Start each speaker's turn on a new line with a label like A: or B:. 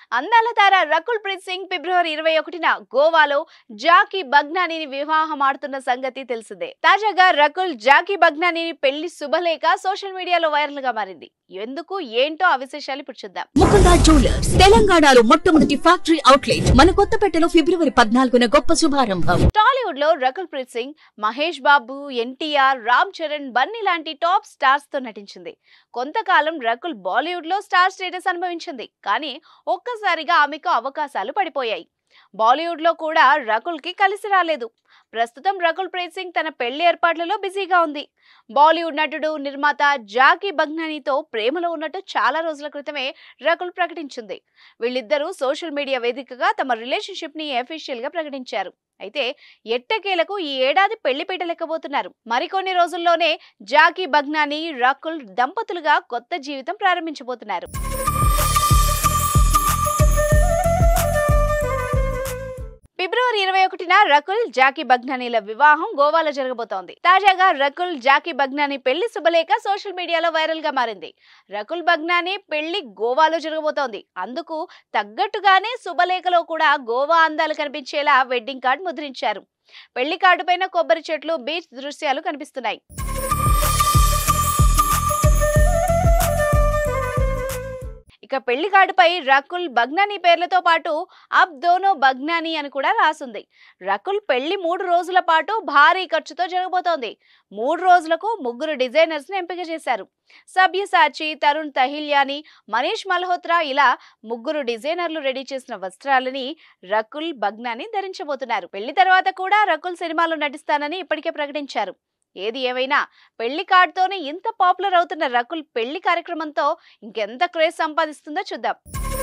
A: అందాల తార రకుల్ ప్రీత్ సింగ్ ఫిబ్రవరి ఇరవై ఒకటిన గోవాలో జాకీ బగ్నానీని వివాహం ఆడుతున్న సంగతి తెలిసిందే తాజాగా రకుల్ జాకీ బగ్నానీని పెళ్లి శుభలేఖ సోషల్ మీడియాలో వైరల్ గా మారింది ఎందుకు ఏంటో ఆ విశేషాలు ఇప్పుడు చూద్దాం
B: ముకుందా జ్యువెలర్స్ తెలంగాణలో మొట్టమొదటి ఫ్యాక్టరీ అవుట్లెట్ మన కొత్తపేటలో ఫిబ్రవరి పద్నాలుగున గొప్ప శుభారంభం
A: టాలీవుడ్ లో రకుల్ ప్రీత్ సింగ్ మహేష్ బాబు ఎన్టీఆర్ రామ్ చరణ్ బన్నీ లాంటి టాప్ స్టార్స్ తో నటించింది కొంతకాలం రకుల్ బాలీవుడ్ లో స్టార్ స్టేటస్ అనుభవించింది కానీ ఒక్కసారిగా ఆమెకు అవకాశాలు పడిపోయాయి బాలీవుడ్ లో కూడా రకుల్ కి కలిసి రాలేదు ప్రస్తుతం రకుల్ ప్రీత్ సింగ్ తన పెళ్లి ఏర్పాట్లలో బిజీగా ఉంది బాలీవుడ్ నటుడు నిర్మాత జాకీ బగ్నానీతో ప్రేమలో ఉన్నట్టు చాలా రోజుల క్రితమే రకుల్ ప్రకటించింది వీళ్ళిద్దరూ సోషల్ మీడియా వేదికగా తమ రిలేషన్షిప్ ని అఫీషియల్ గా ప్రకటించారు అయితే ఎట్టకేలకు ఈ ఏడాది పెళ్లి పెట్టలేకపోతున్నారు మరికొన్ని రోజుల్లోనే జాకీ బగ్నాని రకుల్ దంపతులుగా కొత్త జీవితం ప్రారంభించబోతున్నారు ఫిబ్రవరి ఇరవై ఒకటిన రకుల్ జాకీ బగ్నానీల వివాహం గోవాలో జరగబోతోంది తాజాగా రకుల్ జాకీ బగ్నానీ పెళ్లి శుభలేఖ సోషల్ మీడియాలో వైరల్ గా మారింది రకుల్ బగ్నానీ పెళ్లి గోవాలో జరగబోతోంది అందుకు తగ్గట్టుగానే శుభలేఖలో కూడా గోవా అందాలు కనిపించేలా వెడ్డింగ్ కార్డ్ ముద్రించారు పెళ్లి కార్డు పైన కొబ్బరి చెట్లు బీచ్ దృశ్యాలు కనిపిస్తున్నాయి ఇక పెళ్లి కార్డుపై రకుల్ బగ్నానీ పేర్లతో పాటు అబ్ దోనో బగ్నానీ అని కూడా రాసుంది రకుల్ పెళ్లి మూడు రోజుల పాటు భారీ ఖర్చుతో జరగబోతోంది మూడు రోజులకు ముగ్గురు డిజైనర్స్ ని ఎంపిక చేశారు సభ్యసాచి తరుణ్ తహిల్యాని మనీష్ మల్హోత్రా ఇలా ముగ్గురు డిజైనర్లు రెడీ చేసిన వస్త్రాలని రకుల్ బగ్నాని ధరించబోతున్నారు పెళ్లి తర్వాత కూడా రకుల్ సినిమాలో నటిస్తానని ఇప్పటికే ప్రకటించారు ఏది ఏమైనా పెళ్లి కార్డుతోనే ఇంత పాపులర్ అవుతున్న రకుల్ పెళ్లి కార్యక్రమంతో ఇంకెంత క్రేజ్ సంపాదిస్తుందో చూద్దాం